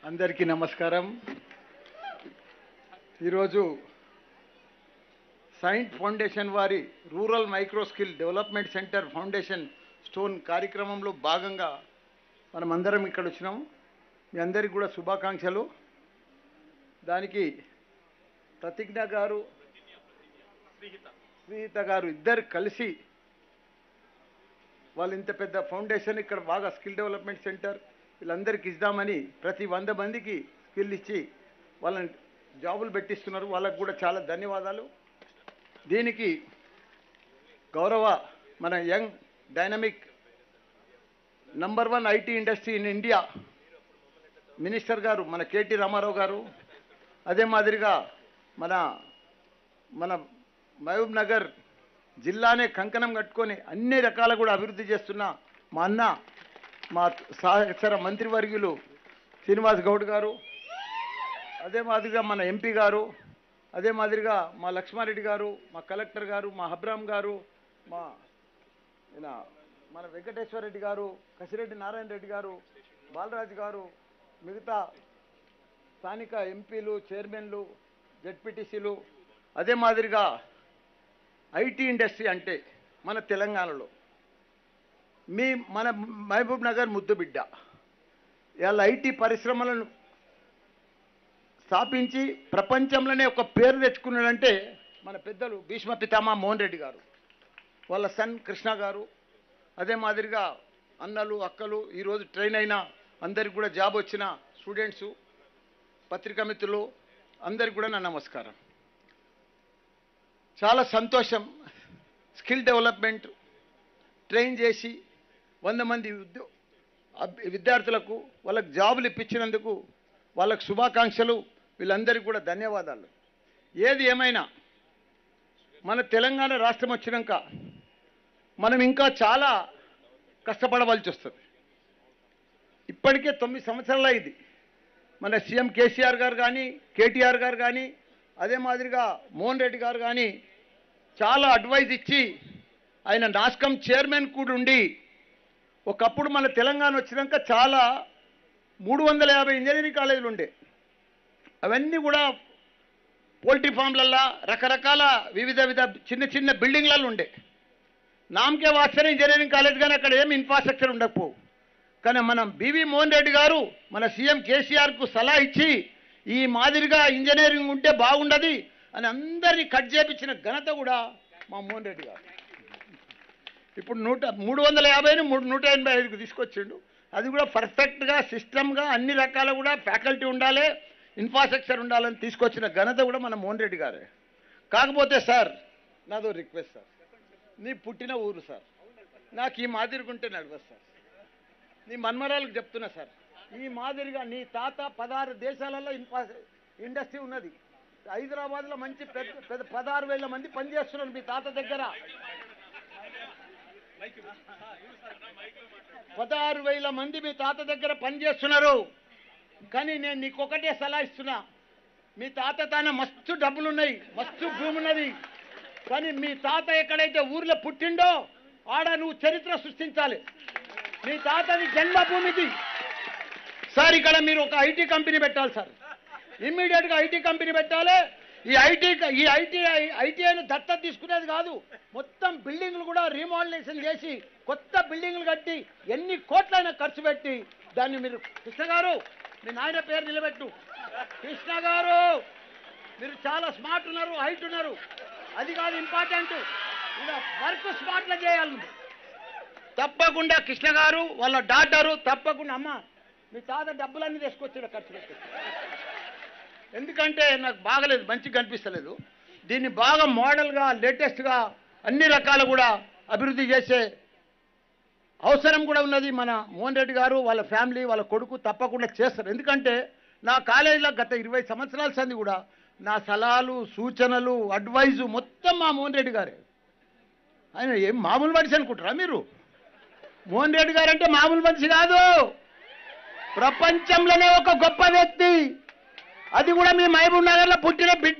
అందరికీ నమస్కారం ఈరోజు సైంట్ ఫౌండేషన్ వారి rural micro skill development centre foundation stone కార్యక్రమంలో భాగంగా మనం అందరం ఇక్కడ వచ్చినాం మీ అందరికీ కూడా శుభాకాంక్షలు దానికి ప్రతిజ్ఞ గారు శ్రీహిత గారు ఇద్దరు కలిసి వాళ్ళు ఇంత పెద్ద ఫౌండేషన్ ఇక్కడ బాగా స్కిల్ డెవలప్మెంట్ సెంటర్ వీళ్ళందరికీ ఇద్దామని ప్రతి వంద మందికి స్కిల్ ఇచ్చి వాళ్ళని జాబులు పెట్టిస్తున్నారు వాళ్ళకు కూడా చాలా ధన్యవాదాలు దీనికి గౌరవ మన young dynamic number one IT industry in India minister గారు మన కేటీ రామారావు గారు అదే మాదిరిగా మన మన మహబూబ్ నగర్ జిల్లానే కంకణం కట్టుకొని అన్ని రకాల కూడా అభివృద్ధి చేస్తున్న మా అన్న మా సహచర మంత్రివర్యులు శ్రీనివాస్ గౌడ్ గారు అదే మాదిరిగా మన ఎంపీ గారు అదే మాదిరిగా మా లక్ష్మారెడ్డి గారు మా కలెక్టర్ గారు మా హబ్రామ్ గారు మా ఈయన మన వెంకటేశ్వర రెడ్డి గారు కసిరెడ్డి నారాయణ రెడ్డి గారు బాలరాజు గారు మిగతా స్థానిక ఎంపీలు చైర్మన్లు జడ్పీటీసీలు అదే మాదిరిగా ఐటీ ఇండస్ట్రీ అంటే మన తెలంగాణలో మీ మన మహబూబ్ నగర్ ముద్దుబిడ్డ ఇవాళ ఐటీ పరిశ్రమలను స్థాపించి ప్రపంచంలోనే ఒక పేరు తెచ్చుకున్నాడంటే మన పెద్దలు భీష్మ పితామా మోహన్ రెడ్డి గారు వాళ్ళ సన్ కృష్ణ గారు అదే మాదిరిగా అన్నలు అక్కలు ఈరోజు ట్రైన్ అయిన అందరికి కూడా జాబ్ వచ్చిన స్టూడెంట్సు పత్రికా మిత్రులు అందరికి కూడా నా నమస్కారం చాలా సంతోషం స్కిల్ డెవలప్మెంట్ ట్రైన్ చేసి వంద మంది ఉద్యో అబ్- విద్యార్థులకు వాళ్ళకి జాబులు ఇప్పించినందుకు వాళ్ళకు శుభాకాంక్షలు వీళ్ళందరికీ కూడా ధన్యవాదాలు ఏది ఏమైనా మన తెలంగాణ రాష్ట్రం వచ్చినాక మనం ఇంకా చాలా కష్టపడవలసి వస్తుంది ఇప్పటికే తొమ్మిది సంవత్సరాలు అయింది మన సీఎం కేసీఆర్ గారు కానీ కేటీఆర్ గారు కానీ అదే మాదిరిగా మోహన్ రెడ్డి గారు కానీ చాలా అడ్వైజ్ ఇచ్చి ఆయన నాస్కం చైర్మన్ కూడా ఉండి ఒకప్పుడు మన తెలంగాణ వచ్చినాక చాలా మూడు వందల యాభై ఇంజనీరింగ్ కాలేజీలు ఉండే అవన్నీ కూడా పోల్ట్రీ ఫామ్లల్లో రకరకాల వివిధ విధ చిన్న చిన్న బిల్డింగ్లలో ఉండే నామకే వాస్తవ ఇంజనీరింగ్ కాలేజ్ కానీ అక్కడ ఏమి ఇన్ఫ్రాస్ట్రక్చర్ ఉండకపోవు కానీ మనం బివి మోహన్ రెడ్డి గారు మన సీఎం కేసీఆర్కు సలహా ఇచ్చి ఈ మాదిరిగా ఇంజనీరింగ్ ఉంటే బాగుండదు అని అందరినీ కట్ చేపించిన ఘనత కూడా మా మోహన్ రెడ్డి గారు ఇప్పుడు నూట మూడు వందల యాభైని మూడు నూట ఎనభై ఐదుకు తీసుకొచ్చిండు అది కూడా పర్ఫెక్ట్గా సిస్టమ్గా అన్ని రకాల కూడా ఫ్యాకల్టీ ఉండాలి ఇన్ఫ్రాస్ట్రక్చర్ ఉండాలని తీసుకొచ్చిన ఘనత కూడా మన మోహన్ రెడ్డి గారే కాకపోతే సార్ నాదో రిక్వెస్ట్ సార్ నీ పుట్టిన ఊరు సార్ నాకు ఈ మాదిరిగా ఉంటే నడవదు సార్ నీ మన్మరాలకు చెప్తున్నా సార్ ఈ మాదిరిగా నీ తాత పదహారు దేశాలలో ఇన్ఫా ఇండస్ట్రీ ఉన్నది హైదరాబాద్లో మంచి పెద్ద పెద్ద పదహారు వేల మంది పనిచేస్తున్నారు మీ తాత దగ్గర పదహారు వేల మంది మీ తాత దగ్గర పనిచేస్తున్నారు కానీ నేను నీకు ఒకటే సలహా ఇస్తున్నా మీ తాత తాన మస్తు డబ్బులు ఉన్నాయి మస్తు భూమి ఉన్నది కానీ మీ తాత ఎక్కడైతే ఊర్లో పుట్టిండో ఆడ నువ్వు చరిత్ర సృష్టించాలి మీ తాతది జన్మభూమిది సార్ ఇక్కడ మీరు ఒక ఐటీ కంపెనీ పెట్టాలి సార్ ఇమ్మీడియట్గా ఐటీ కంపెనీ పెట్టాలి ఈ ఐటీ ఈ ఐటీ ఐటీఐని దత్తత తీసుకునేది కాదు మొత్తం బిల్డింగ్లు కూడా రీమోడలేషన్ చేసి కొత్త బిల్డింగ్లు కట్టి ఎన్ని కోట్లైనా ఖర్చు పెట్టి దాన్ని మీరు కృష్ణ గారు మీ నాయన పేరు నిలబెట్టు కృష్ణ గారు మీరు చాలా స్మార్ట్ ఉన్నారు హైట్ ఉన్నారు అది కాదు ఇంపార్టెంట్ ఇలా వర్క్ స్మార్ట్లో చేయాలి నువ్వు. తప్పకుండా కృష్ణ గారు వాళ్ళ డాటరు తప్పకుండా అమ్మ మీ తాత డబ్బులన్నీ తీసుకొచ్చాడు ఖర్చు పెట్టి ఎందుకంటే నాకు బాగలేదు మంచిగా కనిపిస్తలేదు దీన్ని బాగా మోడల్గా లేటెస్ట్గా అన్ని రకాలు కూడా అభివృద్ధి చేసే అవసరం కూడా ఉన్నది మన మోహన్ రెడ్డి గారు వాళ్ళ ఫ్యామిలీ వాళ్ళ కొడుకు తప్పకుండా చేస్తారు ఎందుకంటే నా కాలేజీలో గత ఇరవై సంవత్సరాల సంది కూడా నా సలహాలు సూచనలు అడ్వైజు మొత్తం మా మోహన్ రెడ్డి గారే ఆయన ఏం మామూలు మనిషి అనుకుంటారా మీరు మోహన్ రెడ్డి గారు అంటే మామూలు మనిషి కాదు ప్రపంచంలోనే ఒక గొప్ప వ్యక్తి అది కూడా మీ మహబూబ్ నగర్లో పుట్టిన బిడ్డ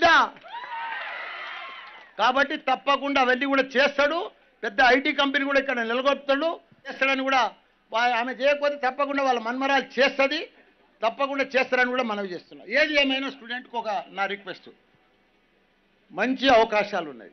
కాబట్టి తప్పకుండా అవన్నీ కూడా చేస్తాడు పెద్ద ఐటీ కంపెనీ కూడా ఇక్కడ నిలగొడతాడు చేస్తాడని కూడా వా- ఆమె చేయకపోతే తప్పకుండా వాళ్ళ మన్మరాలు చేస్తుంది తప్పకుండా చేస్తారని కూడా మనవి చేస్తున్నా ఏది ఏమైనా స్టూడెంట్కి ఒక నా రిక్వెస్ట్ మంచి అవకాశాలు ఉన్నాయి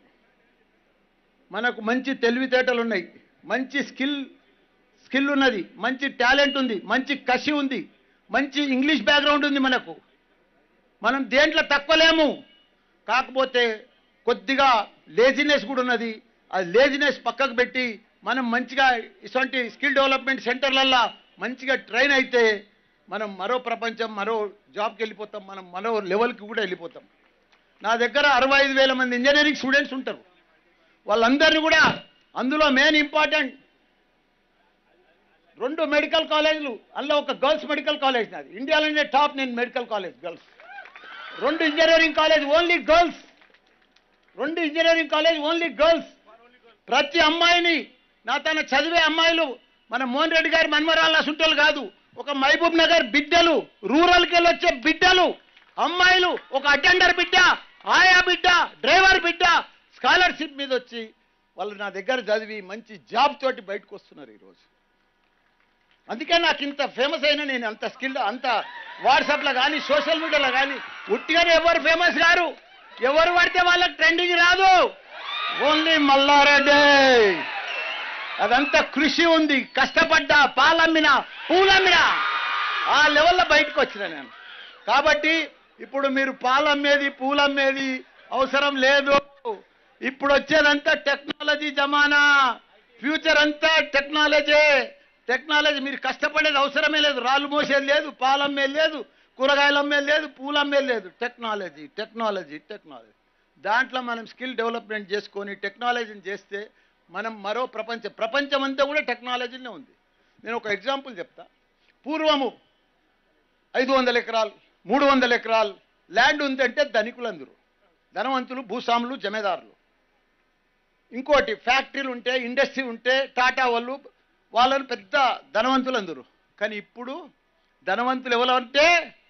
మనకు మంచి తెలివితేటలు ఉన్నాయి మంచి స్కిల్ స్కిల్ ఉన్నది మంచి టాలెంట్ ఉంది మంచి కసి ఉంది మంచి ఇంగ్లీష్ బ్యాక్గ్రౌండ్ ఉంది మనకు మనం దేంట్లో తక్కువలేము కాకపోతే కొద్దిగా లేజినెస్ కూడా ఉన్నది ఆ లేజినెస్ పక్కకు పెట్టి మనం మంచిగా ఇటువంటి స్కిల్ డెవలప్మెంట్ సెంటర్లల్లో మంచిగా ట్రైన్ అయితే మనం మరో ప్రపంచం మరో జాబ్కి వెళ్ళిపోతాం మనం మరో లెవెల్కి కూడా వెళ్ళిపోతాం నా దగ్గర అరవై ఐదు వేల మంది ఇంజనీరింగ్ స్టూడెంట్స్ ఉంటారు వాళ్ళందరినీ కూడా అందులో మెయిన్ ఇంపార్టెంట్ రెండు మెడికల్ కాలేజీలు అందులో ఒక గర్ల్స్ మెడికల్ కాలేజ్ నాది ఇండియాలోనే టాప్ నేను మెడికల్ కాలేజ్ గర్ల్స్ రెండు ఇంజనీరింగ్ కాలేజ్ ఓన్లీ గర్ల్స్ రెండు ఇంజనీరింగ్ కాలేజ్ ఓన్లీ గర్ల్స్ ప్రతి అమ్మాయిని నా తన చదివే అమ్మాయిలు మన మోహన్ రెడ్డి గారి మన్మరాళ్ళ సుంటలు కాదు ఒక మహబూబ్ నగర్ బిడ్డలు రూరల్కి వెళ్ళి వచ్చే బిడ్డలు అమ్మాయిలు ఒక అటెండర్ బిడ్డ ఆయా బిడ్డ డ్రైవర్ బిడ్డ స్కాలర్షిప్ మీద వచ్చి వాళ్ళు నా దగ్గర చదివి మంచి జాబ్ తోటి బయటకు వస్తున్నారు ఈరోజు అందుకే నాకు ఇంత ఫేమస్ అయినా నేను అంత స్కిల్ అంత వాట్సాప్లో కానీ సోషల్ మీడియాలో కానీ ఉట్టిగానే ఎవరు ఫేమస్ గారు ఎవరు పడితే వాళ్ళకి ట్రెండింగ్ రాదు ఓన్లీ మల్లారెడ్డి అదంతా కృషి ఉంది కష్టపడ్డా పాలమ్మినా పూలమ్మినా ఆ లెవెల్లో బయటకు వచ్చిన నేను కాబట్టి ఇప్పుడు మీరు పాలమ్మేది పూలమ్మేది అవసరం లేదు ఇప్పుడు వచ్చేదంతా టెక్నాలజీ జమానా ఫ్యూచర్ అంతా టెక్నాలజీ టెక్నాలజీ మీరు కష్టపడేది అవసరమే లేదు రాళ్ళు మోసేది లేదు పాలమ్మేది లేదు కూరగాయలు అమ్మేది లేదు పూలు అమ్మేది లేదు టెక్నాలజీ టెక్నాలజీ టెక్నాలజీ దాంట్లో మనం స్కిల్ డెవలప్మెంట్ చేసుకొని టెక్నాలజీని చేస్తే మనం మరో ప్రపంచం ప్రపంచం అంతా కూడా టెక్నాలజీనే ఉంది నేను ఒక ఎగ్జాంపుల్ చెప్తా పూర్వము ఐదు వందల ఎకరాలు మూడు వందల ఎకరాలు ల్యాండ్ ఉందంటే ధనికులందరూ ధనవంతులు భూస్వాములు జమేదారులు ఇంకోటి ఫ్యాక్టరీలు ఉంటే ఇండస్ట్రీ ఉంటే టాటా వాళ్ళు వాళ్ళని పెద్ద ధనవంతులు అందరూ కానీ ఇప్పుడు ధనవంతులు ఎవరంటే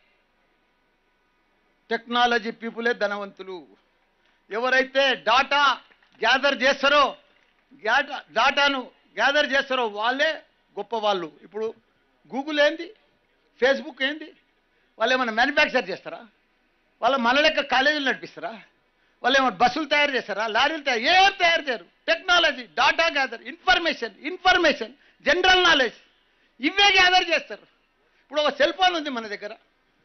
టెక్నాలజీ పీపులే ధనవంతులు ఎవరైతే డాటా గ్యాదర్ చేస్తారో గ్యాటా డాటాను గ్యాదర్ చేస్తారో వాళ్ళే గొప్ప వాళ్ళు ఇప్పుడు గూగుల్ ఏంది ఫేస్బుక్ ఏంది వాళ్ళు ఏమైనా మ్యానుఫ్యాక్చర్ చేస్తారా వాళ్ళ మన లెక్క కాలేజీలు నడిపిస్తారా వాళ్ళు ఏమైనా బస్సులు తయారు చేస్తారా లారీలు తయారు ఏం తయారు చేయరు technology data gather information information general knowledge ఇవే గ్యాదర్ చేస్తారు ఇప్పుడు ఒక సెల్ ఫోన్ ఉంది మన దగ్గర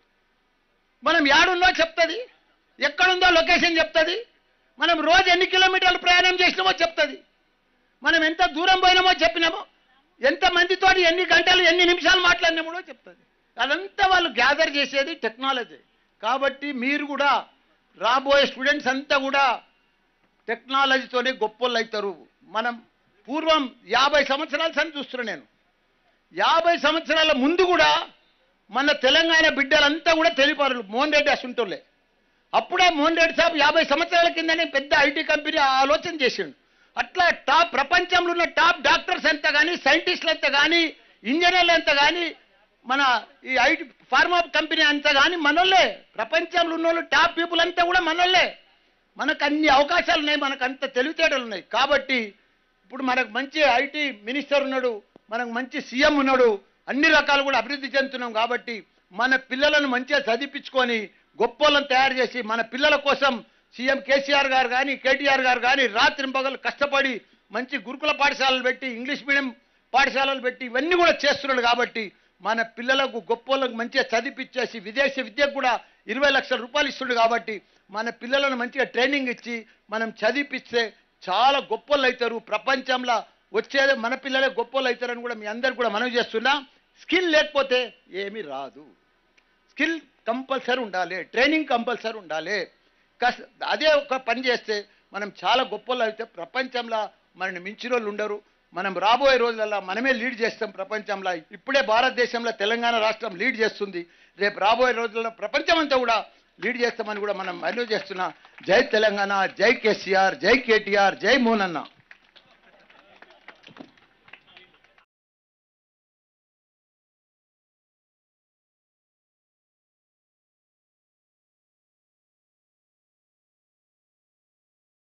మనం యాడుందో చెప్తుంది ఎక్కడుందో లొకేషన్ చెప్తుంది మనం రోజు ఎన్ని కిలోమీటర్లు ప్రయాణం చేసినామో చెప్తుంది మనం ఎంత దూరం పోయినామో చెప్పినామో ఎంత మందితో ఎన్ని గంటలు ఎన్ని నిమిషాలు మాట్లాడినామో కూడా చెప్తుంది అదంతా వాళ్ళు గ్యాదర్ చేసేది టెక్నాలజీ కాబట్టి మీరు కూడా రాబోయే స్టూడెంట్స్ అంతా కూడా టెక్నాలజీతోనే గొప్పోళ్ళు అవుతారు మనం పూర్వం యాభై సంవత్సరాల సని చూస్తున్నాను నేను యాభై సంవత్సరాల ముందు కూడా మన తెలంగాణ బిడ్డలంతా కూడా తెలిపారు మోహన్ రెడ్డి అసుంటోళ్ళే అప్పుడే మోహన్ రెడ్డి సాబ్ యాభై సంవత్సరాల కిందనే పెద్ద ఐటీ కంపెనీ ఆలోచన చేసిండు అట్లా టాప్ ప్రపంచంలో ఉన్న టాప్ డాక్టర్స్ అంతా కానీ సైంటిస్టులు అంతా కానీ ఇంజనీర్లు అంతా కానీ మన ఈ ఐటీ ఫార్మా కంపెనీ అంతా కానీ మనోళ్ళే ప్రపంచంలో ఉన్న వాళ్ళు టాప్ పీపుల్ అంతా కూడా మనోళ్ళే మనకు అన్ని అవకాశాలు ఉన్నాయి మనకు అంత తెలివితేటలు ఉన్నాయి కాబట్టి ఇప్పుడు మనకు మంచి ఐటీ మినిస్టర్ ఉన్నాడు మనకు మంచి సీఎం ఉన్నాడు అన్ని రకాలు కూడా అభివృద్ధి చెందుతున్నాం కాబట్టి మన పిల్లలను మంచిగా చదివించుకొని గొప్పోళ్ళని తయారు చేసి మన పిల్లల కోసం సీఎం కేసీఆర్ గారు కానీ కేటీఆర్ గారు కానీ రాత్రింపగలు కష్టపడి మంచి గురుకుల పాఠశాలలు పెట్టి ఇంగ్లీష్ మీడియం పాఠశాలలు పెట్టి ఇవన్నీ కూడా చేస్తున్నాడు కాబట్టి మన పిల్లలకు గొప్పోళ్ళకు మంచిగా చదివిపించేసి విదేశీ విద్యకు కూడా ఇరవై లక్షల రూపాయలు ఇస్తుండు కాబట్టి మన పిల్లలను మంచిగా ట్రైనింగ్ ఇచ్చి మనం చదివిపిస్తే చాలా గొప్పోళ్ళు అవుతారు ప్రపంచంలో వచ్చేది మన పిల్లలే గొప్పోళ్ళు అవుతారని కూడా మీ అందరు కూడా మనవి చేస్తున్నా స్కిల్ లేకపోతే ఏమీ రాదు స్కిల్ కంపల్సరీ ఉండాలి ట్రైనింగ్ కంపల్సరీ ఉండాలి కస్ అదే ఒక పని చేస్తే మనం చాలా గొప్పలు అయితే ప్రపంచంలో మనని మించిన వాళ్ళు ఉండరు మనం రాబోయే రోజులలో మనమే లీడ్ చేస్తాం ప్రపంచంలో ఇప్పుడే భారతదేశంలో తెలంగాణ రాష్ట్రం లీడ్ చేస్తుంది రేపు రాబోయే రోజుల్లో ప్రపంచం అంతా కూడా లీడ్ చేస్తామని కూడా మనం మనవి చేస్తున్నా జై తెలంగాణ జై కేసీఆర్ జై కేటీఆర్ జై మోహన్ అన్న